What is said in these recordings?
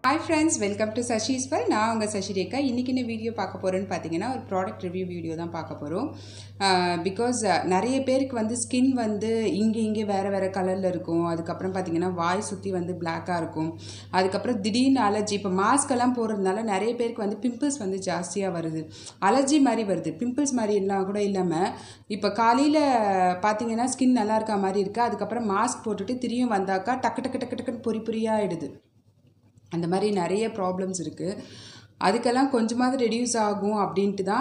hi friends welcome to Sashi's well நான் உங்கள் சஷி ரேகா இன்றைக்கி என்ன வீடியோ பார்க்க போகிறேன்னு பார்த்தீங்கன்னா ஒரு ப்ராடக்ட் ரிவ்யூ வீடியோ தான் பார்க்க போகிறோம் பிகாஸ் நிறைய பேருக்கு வந்து ஸ்கின் வந்து இங்கே இங்கே வேறு வேறு கலரில் இருக்கும் அதுக்கப்புறம் பார்த்தீங்கன்னா வாய் சுற்றி வந்து பிளாக்காக இருக்கும் அதுக்கப்புறம் திடீர்னு அலர்ஜி இப்போ மாஸ்க் எல்லாம் போடுறதுனால நிறைய பேருக்கு வந்து பிம்பிள்ஸ் வந்து ஜாஸ்தியாக வருது அலர்ஜி மாதிரி வருது பிம்பிள்ஸ் மாதிரி எல்லாம் கூட இல்லாமல் இப்போ காலையில் பார்த்தீங்கன்னா ஸ்கின் நல்லா இருக்க மாதிரி இருக்குது அதுக்கப்புறம் மாஸ்க் போட்டுட்டு திரும்பியும் வந்தாக்கா டக்கு டக்கு டக்கு டக்குன்னு பொறி பொரியாகிடுது அந்த மாதிரி நிறைய ப்ராப்ளம்ஸ் இருக்குது அதுக்கெல்லாம் கொஞ்சமாவது ரெடியூஸ் ஆகும் அப்படின்ட்டு தான்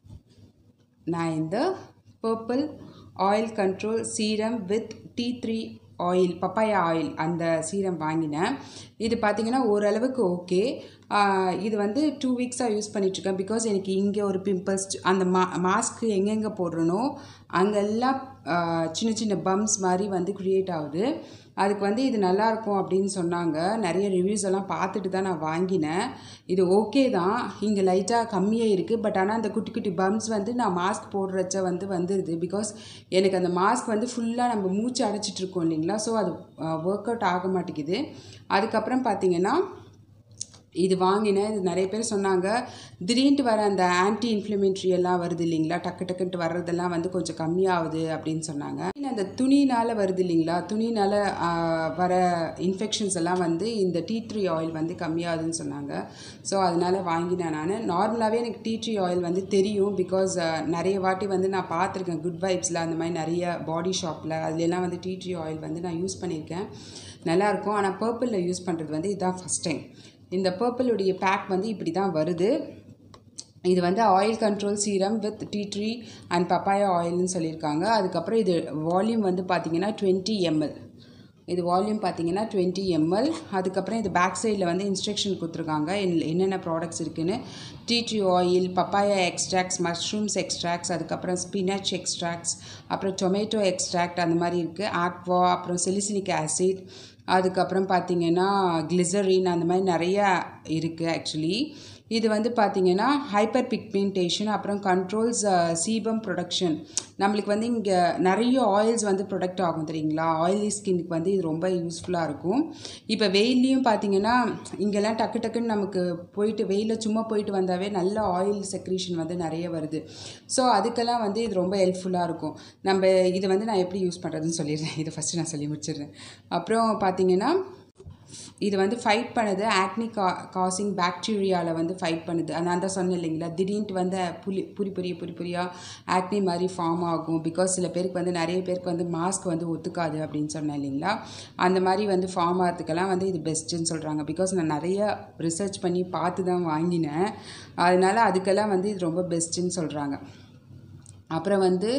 நான் இந்த purple oil control serum with tea tree oil papaya oil அந்த சீரம் வாங்கினேன் இது பார்த்திங்கன்னா ஓரளவுக்கு ஓகே இது வந்து டூ வீக்ஸாக யூஸ் பண்ணிகிட்ருக்கேன் பிகாஸ் எனக்கு இங்கே ஒரு பிம்பிள்ஸ் அந்த மா மாஸ்க்கு எங்கெங்கே போடுறனோ அங்கெல்லாம் சின்ன சின்ன பம்ப்ஸ் மாதிரி வந்து க்ரியேட் ஆகுது அதுக்கு வந்து இது நல்லாயிருக்கும் அப்படின்னு சொன்னாங்க நிறைய ரிவ்யூஸ் எல்லாம் பார்த்துட்டு தான் நான் வாங்கினேன் இது ஓகே தான் இங்கே லைட்டாக கம்மியாக இருக்குது பட் ஆனால் அந்த குட்டி குட்டி பம்ப்ஸ் வந்து நான் மாஸ்க் போடுறச்ச வந்து வந்துடுது பிகாஸ் எனக்கு அந்த மாஸ்க் வந்து ஃபுல்லாக நம்ம மூச்சு அடைச்சிட்டு இருக்கோம் இல்லைங்களா ஸோ அது ஒர்க் அவுட் ஆக மாட்டேங்குது அதுக்கப்புறம் பார்த்தீங்கன்னா இது வாங்கினேன் இது நிறைய பேர் சொன்னாங்க திடீர்னு வர அந்த ஆன்டி இன்ஃப்ளமேட்ரி எல்லாம் வருது இல்லைங்களா டக்கு டக்குன்ட்டு வர்றதெல்லாம் வந்து கொஞ்சம் கம்மியாகுது அப்படின்னு சொன்னாங்க அந்த துணினால் வருது இல்லைங்களா துணினால் வர இன்ஃபெக்ஷன்ஸ் எல்லாம் வந்து இந்த டீ ட்ரீ ஆயில் வந்து கம்மியாகுதுன்னு சொன்னாங்க ஸோ அதனால் வாங்கினேன் நான் நார்மலாகவே எனக்கு டீ ட்ரீ ஆயில் வந்து தெரியும் பிகாஸ் நிறைய வாட்டி வந்து நான் பார்த்துருக்கேன் குட் வைப்ஸில் அந்த மாதிரி நிறைய பாடி ஷாப்பில் அதுலலாம் வந்து டீ ட்ரீ ஆயில் வந்து நான் யூஸ் பண்ணியிருக்கேன் நல்லாயிருக்கும் ஆனால் பர்பிளில் யூஸ் பண்ணுறது வந்து இதுதான் ஃபஸ்ட் டைம் இந்த பர்பிளுடைய பேக் வந்து இப்படி தான் வருது இது வந்து oil control serum with tea tree and papaya ஆயில்னு சொல்லியிருக்காங்க அதுக்கப்புறம் இது வால்யூம் வந்து பார்த்திங்கன்னா டுவெண்ட்டி எம்எல் இது வால்யூம் பார்த்தீங்கன்னா டுவெண்ட்டி எம்எல் அதுக்கப்புறம் இது பேக் சைடில் வந்து இன்ஸ்ட்ரக்ஷன் கொடுத்துருக்காங்க என்னென்ன ப்ராடக்ட்ஸ் இருக்குன்னு tea tree oil papaya extracts mushrooms extracts அதுக்கப்புறம் ஸ்பினச் எக்ஸ்ட்ராக்ட்ஸ் அப்புறம் டொமேட்டோ எக்ஸ்ட்ராக்ட் அந்த மாதிரி இருக்குது ஆக்வா அப்புறம் செலிசிலிக் ஆசிட் அதுக்கப்புறம் பார்த்திங்கன்னா கிளிசரின் அந்த மாதிரி நிறையா இருக்குது ஆக்சுவலி இது வந்து பார்த்திங்கன்னா ஹைப்பர் பிக்மெண்டேஷன் அப்புறம் கண்ட்ரோல்ஸ் சீபம் ப்ரொடக்ஷன் நம்மளுக்கு வந்து இங்கே நிறைய ஆயில்ஸ் வந்து ப்ரொடக்ட் ஆகும் தெரியுங்களா ஆயிலி ஸ்கின்னுக்கு வந்து இது ரொம்ப யூஸ்ஃபுல்லாக இருக்கும் இப்போ வெயிலையும் பார்த்திங்கன்னா இங்கெல்லாம் டக்கு டக்குன்னு நமக்கு போயிட்டு வெயிலில் சும்மா போயிட்டு வந்தாவே நல்ல ஆயில் செக்ரீஷன் வந்து நிறைய வருது ஸோ அதுக்கெல்லாம் வந்து இது ரொம்ப ஹெல்ப்ஃபுல்லாக இருக்கும் நம்ம இது வந்து நான் எப்படி யூஸ் பண்ணுறதுன்னு சொல்லிடுறேன் இது ஃபஸ்ட்டு நான் சொல்லி முடிச்சிடுறேன் அப்புறம் பார்த்திங்கன்னா இது வந்து ஃபைட் பண்ணுது ஆக்னி கா காசிங் பாக்டீரியாவில் வந்து ஃபைட் பண்ணுது நான் தான் சொன்னேன் இல்லைங்களா திடீர்னு வந்து புளி புரி புரிய புரி புரியாக ஆக்னி மாதிரி ஃபார்ம் ஆகும் பிகாஸ் சில பேருக்கு வந்து நிறைய பேருக்கு வந்து மாஸ்க் வந்து ஒத்துக்காது அப்படின்னு சொன்னேன் இல்லைங்களா அந்த மாதிரி வந்து ஃபார்ம் ஆகிறதுக்கெல்லாம் வந்து இது பெஸ்ட்டுன்னு சொல்கிறாங்க பிகாஸ் நான் நிறைய ரிசர்ச் பண்ணி பார்த்து தான் வாங்கினேன் அதனால் அதுக்கெல்லாம் வந்து இது ரொம்ப பெஸ்ட்டுன்னு சொல்கிறாங்க அப்புறம் வந்து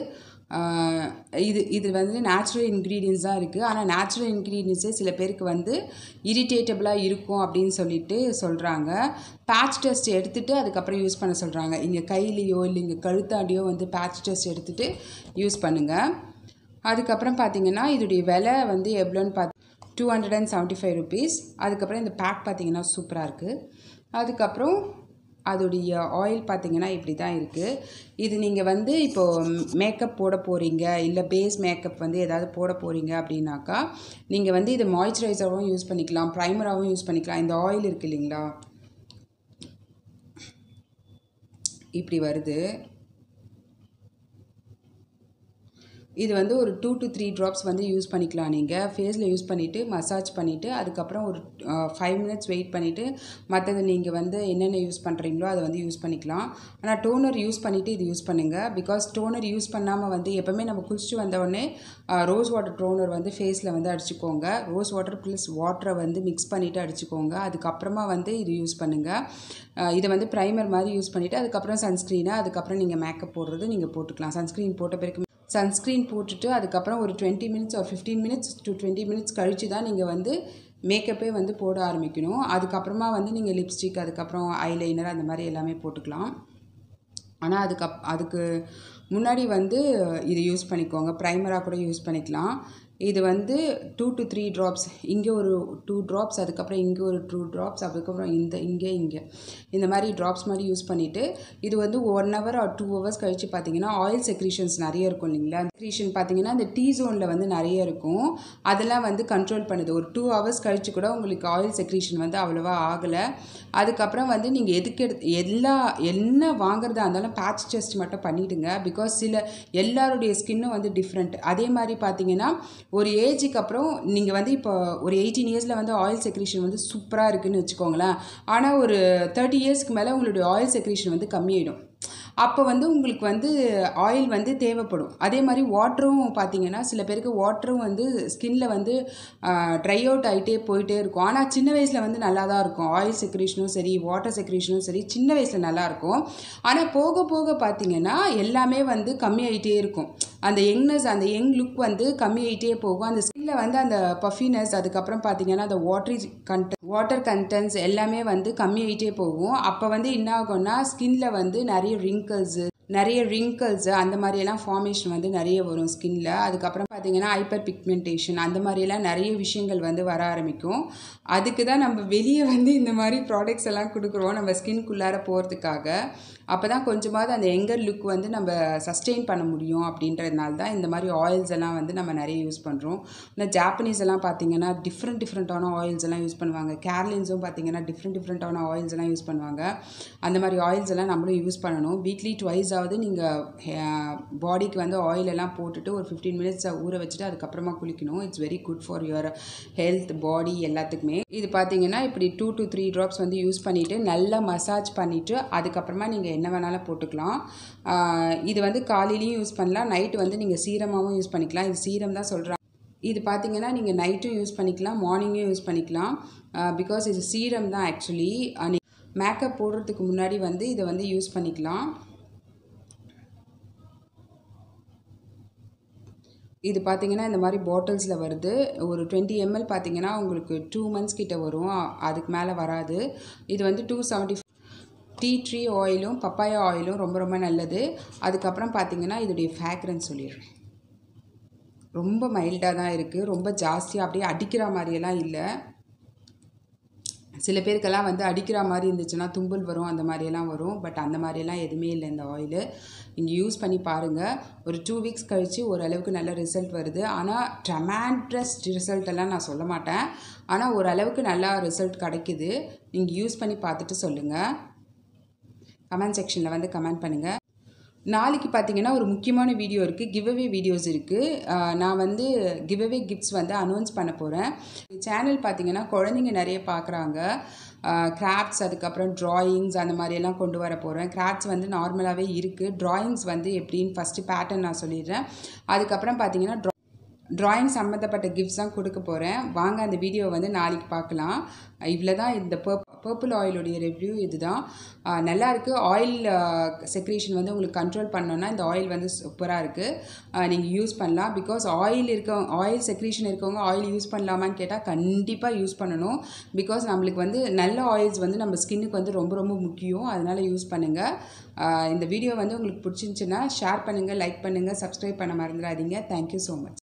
இது இது வந்து நேச்சுரல் இன்க்ரீடியன்ஸ் தான் இருக்குது ஆனால் நேச்சுரல் இன்க்ரீடியன்ஸே சில பேருக்கு வந்து இரிட்டேட்டபிளாக இருக்கும் அப்படின்னு சொல்லிட்டு சொல்கிறாங்க பேட்ச் டெஸ்ட் எடுத்துகிட்டு அதுக்கப்புறம் யூஸ் பண்ண சொல்கிறாங்க இங்கே கையிலையோ இல்லை இங்கே கழுத்தாண்டியோ வந்து பேட்ச் டெஸ்ட் எடுத்துகிட்டு யூஸ் பண்ணுங்கள் அதுக்கப்புறம் பார்த்தீங்கன்னா இதோடைய விலை வந்து எவ்வளோன்னு பார்த்து two hundred and seventy five rupees அதுக்கப்புறம் இந்த பேக் பார்த்தீங்கன்னா சூப்பராக இருக்குது அதுக்கப்புறம் அதோடைய ஆயில் பார்த்திங்கன்னா இப்படி தான் இருக்குது இது நீங்கள் வந்து இப்போது மேக்கப் போட போகிறீங்க இல்லை பேஸ் மேக்கப் வந்து ஏதாவது போட போகிறீங்க அப்படின்னாக்கா நீங்கள் வந்து இது மாய்ஸ்சரைசராகவும் யூஸ் பண்ணிக்கலாம் ப்ரைமராகவும் யூஸ் பண்ணிக்கலாம் இந்த ஆயில் இருக்குது இல்லைங்களா இப்படி வருது இது வந்து ஒரு டூ டு த்ரீ ட்ராப்ஸ் வந்து யூஸ் பண்ணிக்கலாம் நீங்கள் ஃபேஸில் யூஸ் பண்ணிவிட்டு மசாஜ் பண்ணிவிட்டு அதுக்கப்புறம் ஒரு ஃபைவ் மினிட்ஸ் வெயிட் பண்ணிவிட்டு மற்றது நீங்கள் வந்து என்னென்ன யூஸ் பண்ணுறீங்களோ அதை வந்து யூஸ் பண்ணிக்கலாம் ஆனால் டோனர் யூஸ் பண்ணிவிட்டு இது யூஸ் பண்ணுங்கள் பிகாஸ் டோனர் யூஸ் பண்ணாமல் வந்து எப்போவுமே நம்ம குளிச்சுட்டு வந்தவுடனே ரோஸ் வாட்டர் டோனர் வந்து ஃபேஸில் வந்து அடிச்சுக்கோங்க ரோஸ் வாட்டர் ப்ளஸ் வாட்டரை வந்து மிக்ஸ் பண்ணிவிட்டு அடிச்சுக்கோங்க அதுக்கப்புறமா வந்து இது யூஸ் பண்ணுங்கள் இதை வந்து ப்ரைமர் மாதிரி யூஸ் பண்ணிவிட்டு அதுக்கப்புறம் சன்ஸ்க்ரீனை அதுக்கப்புறம் நீங்கள் மேக்கப் போடுறது நீங்கள் போட்டுக்கலாம் சன்ஸ்க்ரீன் போட்ட பிறகு சன்ஸ்க்ரீன் போட்டுட்டு அதுக்கப்புறம் ஒரு டுவெண்ட்டி மினிட்ஸ் ஒரு fifteen minutes to twenty minutes கழித்து தான் நீங்கள் வந்து மேக்கப்பே வந்து போட ஆரம்பிக்கணும் அதுக்கப்புறமா வந்து நீங்கள் லிப்ஸ்டிக் அதுக்கப்புறம் ஐலைனர் அந்த மாதிரி எல்லாமே போட்டுக்கலாம் ஆனால் அதுக்கு அதுக்கு முன்னாடி வந்து இது யூஸ் பண்ணிக்கோங்க ப்ரைமராக கூட யூஸ் பண்ணிக்கலாம் இது வந்து டூ டு த்ரீ ட்ராப்ஸ் இங்கே ஒரு டூ ட்ராப்ஸ் அதுக்கப்புறம் இங்கே ஒரு டூ ட்ராப்ஸ் அதுக்கப்புறம் இந்த இங்கே இங்கே இந்த மாதிரி ட்ராப்ஸ் மாதிரி யூஸ் பண்ணிவிட்டு இது வந்து one hour or two hours கழித்து பார்த்தீங்கன்னா ஆயில் செக்ரீஷன்ஸ் நிறைய இருக்கும் இல்லைங்களா செக்ரீஷன் பார்த்தீங்கன்னா இந்த டீ ஜோனில் வந்து நிறைய இருக்கும் அதெல்லாம் வந்து கண்ட்ரோல் பண்ணுது ஒரு டூ ஹவர்ஸ் கழித்து கூட உங்களுக்கு ஆயில் செக்ரீஷன் வந்து அவ்வளோவா ஆகலை அதுக்கப்புறம் வந்து நீங்கள் எதுக்கு எடுத்து எல்லா என்ன வாங்குறதா இருந்தாலும் பேட்ச் டெஸ்ட் மட்டும் பண்ணிவிடுங்க பிகாஸ் சில எல்லாருடைய ஸ்கின்னும் வந்து டிஃப்ரெண்ட் அதே மாதிரி பார்த்தீங்கன்னா ஒரு ஏஜுக்கு அப்புறம் நீங்கள் வந்து இப்போ ஒரு எயிட்டீன் இயர்ஸில் வந்து ஆயில் செக்ரீஷன் வந்து சூப்பராக இருக்குன்னு வச்சுக்கோங்களேன் ஆனால் ஒரு தேர்ட்டி இயர்ஸ்க்கு மேலே உங்களுடைய ஆயில் செக்ரீஷன் வந்து கம்மியாயிடும் அப்போ வந்து உங்களுக்கு வந்து ஆயில் வந்து தேவைப்படும் அதே மாதிரி வாட்டரும் பார்த்தீங்கன்னா சில பேருக்கு வாட்டரும் வந்து ஸ்கின்ல வந்து ட்ரை அவுட் ஆகிட்டே போயிட்டே இருக்கும் ஆனால் சின்ன வயசில் வந்து நல்லா தான் இருக்கும் ஆயில் செக்ரேஷனும் சரி வாட்டர் செக்ரேஷனும் சரி சின்ன வயசில் நல்லா இருக்கும் ஆனால் போக போக பார்த்தீங்கன்னா எல்லாமே வந்து கம்மியாயிட்டே இருக்கும் அந்த யங்னஸ் அந்த யங் லுக் வந்து கம்மியாயிட்டே போகும் அந்த ஸ்கின்ல வந்து அந்த பஃபினஸ் அதுக்கப்புறம் பார்த்தீங்கன்னா அந்த வாட்டரி கண்ட் வாட்டர் கண்டென்ட்ஸ் எல்லாமே வந்து கம்மியாயிட்டே போகும் அப்போ வந்து என்ன ஆகும்னா ஸ்கின்ல வந்து நிறைய ரிங்கிள்ஸு நிறைய ரிங்கிள்ஸ் அந்த மாதிரியெல்லாம் ஃபார்மேஷன் வந்து நிறைய வரும் ஸ்கின்ல அதுக்கப்புறம் பார்த்தீங்கன்னா ஹைப்பர் பிக்மெண்டேஷன் அந்த மாதிரியெல்லாம் நிறைய விஷயங்கள் வந்து வர ஆரம்பிக்கும் அதுக்கு தான் நம்ம வெளியே வந்து இந்த மாதிரி ப்ராடக்ட்ஸ் எல்லாம் கொடுக்குறோம் நம்ம ஸ்கின்குள்ளார போகிறதுக்காக அப்போ தான் கொஞ்சமாவது அந்த எங்கர் லுக் வந்து நம்ம சஸ்டெயின் பண்ண முடியும் அப்படின்றதுனால தான் இந்த மாதிரி ஆயில்ஸ் எல்லாம் வந்து நம்ம நிறைய யூஸ் பண்ணுறோம் இன்னும் ஜாப்பனீஸ் எல்லாம் பார்த்தீங்கன்னா டிஃப்ரெண்ட் டிஃப்ரெண்ட்டான ஆயில்ஸ் எல்லாம் யூஸ் பண்ணுவாங்க கேர்லின்ஸும் பார்த்தீங்கன்னா டிஃப்ரெண்ட் டிஃப்ரெண்ட்டான ஆயில்ஸ் எல்லாம் யூஸ் பண்ணுவாங்க அந்த மாதிரி ஆயில்ஸ் எல்லாம் நம்மளும் யூஸ் பண்ணணும் வீக்லி ட்வைஸ் ஆகுது நீங்கள் பாடிக்கு வந்து ஆயில் எல்லாம் போட்டுட்டு ஒரு ஃபிஃப்டீன் மினிட்ஸ் ஊற வச்சுட்டு அதுக்கப்புறமா குளிக்கணும் it's very good for your health body எல்லாத்துக்குமே இது பார்த்தீங்கன்னா இப்படி டூ டு த்ரீ ட்ராப்ஸ் வந்து யூஸ் பண்ணிவிட்டு நல்லா மசாஜ் பண்ணிவிட்டு அதுக்கப்புறமா நீங்கள் என்ன வேணாலும் போட்டுக்கலாம் இது வந்து காலையிலையும் யூஸ் பண்ணலாம் நைட்டு வந்து நீங்கள் சீரமாகவும் யூஸ் பண்ணிக்கலாம் இது சீரம் தான் சொல்கிறாங்க இது பார்த்தீங்கன்னா நீங்கள் நைட்டும் யூஸ் பண்ணிக்கலாம் மார்னிங்கும் யூஸ் பண்ணிக்கலாம் பிகாஸ் இது சீரம் தான் ஆக்சுவலி மேக்கப் போடுறதுக்கு முன்னாடி வந்து இதை வந்து யூஸ் பண்ணிக்கலாம் இது பார்த்தீங்கன்னா இந்த மாதிரி பாட்டில்ஸில் வருது ஒரு டுவெண்ட்டி எம்எல் பார்த்தீங்கன்னா உங்களுக்கு டூ மந்த்ஸ் கிட்ட வரும் அதுக்கு மேலே வராது இது வந்து டூ செவன்ட்டி டீ ட்ரீ ஆயிலும் பப்பாயா ஆயிலும் ரொம்ப ரொம்ப நல்லது அதுக்கப்புறம் பார்த்தீங்கன்னா இதோடைய ஃபேக்ரன்ஸ் சொல்லிடுறேன் ரொம்ப மைல்டாக தான் இருக்குது ரொம்ப ஜாஸ்தியாக அப்படியே அடிக்கிற மாதிரியெல்லாம் இல்லை சில பேருக்கெல்லாம் வந்து அடிக்கிற மாதிரி இருந்துச்சுன்னா தும்பல் வரும் அந்த மாதிரியெல்லாம் வரும் பட் அந்த மாதிரியெல்லாம் எதுவுமே இல்லை இந்த ஆயிலு நீங்கள் யூஸ் பண்ணி பாருங்கள் ஒரு டூ வீக்ஸ் கழித்து ஓரளவுக்கு நல்ல ரிசல்ட் வருது ஆனால் ட்ரமாண்ட்ரஸ் ரிசல்ட் எல்லாம் நான் சொல்ல மாட்டேன் ஆனால் ஓரளவுக்கு நல்லா ரிசல்ட் கிடைக்குது நீங்கள் யூஸ் பண்ணி பார்த்துட்டு சொல்லுங்கள் கமெண்ட் செக்ஷனில் வந்து கமெண்ட் பண்ணுங்கள் நாளைக்கு பார்த்தீங்கன்னா ஒரு முக்கியமான வீடியோ இருக்குது கிவ்அவே வீடியோஸ் இருக்குது நான் வந்து கிவ்அவே கிஃப்ட்ஸ் வந்து அனௌன்ஸ் பண்ண போகிறேன் சேனல் பார்த்தீங்கன்னா குழந்தைங்க நிறைய பார்க்குறாங்க கிராஃப்ட்ஸ் அதுக்கப்புறம் ட்ராயிங்ஸ் அந்த மாதிரியெல்லாம் கொண்டு வர போகிறேன் கிராஃப்ட்ஸ் வந்து நார்மலாகவே இருக்குது ட்ராயிங்ஸ் வந்து எப்படின்னு ஃபஸ்ட்டு பேட்டர்ன் நான் சொல்லிடுறேன் அதுக்கப்புறம் பார்த்தீங்கன்னா ட்ரா ட்ராயிங் சம்மந்தப்பட்ட கிஃப்ட்ஸ் தான் கொடுக்க போகிறேன் வாங்க அந்த வீடியோ வந்து நாளைக்கு பார்க்கலாம் இவ்வளோ தான் இந்த பர்ப் பர்பிள் ஆயிலுடைய ரிவ்யூ இதுதான் நல்லா இருக்குது ஆயில் செக்ரேஷன் வந்து உங்களுக்கு கண்ட்ரோல் பண்ணோன்னா இந்த ஆயில் வந்து சூப்பராக இருக்குது நீங்கள் யூஸ் பண்ணலாம் பிகாஸ் ஆயில் இருக்க ஆயில் செக்ரேஷன் இருக்கவங்க ஆயில் யூஸ் பண்ணலாமான்னு கேட்டால் கண்டிப்பாக யூஸ் பண்ணணும் பிகாஸ் நம்மளுக்கு வந்து நல்ல ஆயில்ஸ் வந்து நம்ம ஸ்கின்னுக்கு வந்து ரொம்ப ரொம்ப முக்கியம் அதனால் யூஸ் பண்ணுங்கள் இந்த வீடியோ வந்து உங்களுக்கு பிடிச்சிருந்துச்சுன்னா ஷேர் பண்ணுங்கள் லைக் பண்ணுங்கள் சப்ஸ்கிரைப் பண்ண மறந்துடாதீங்க தேங்க்யூ ஸோ மச்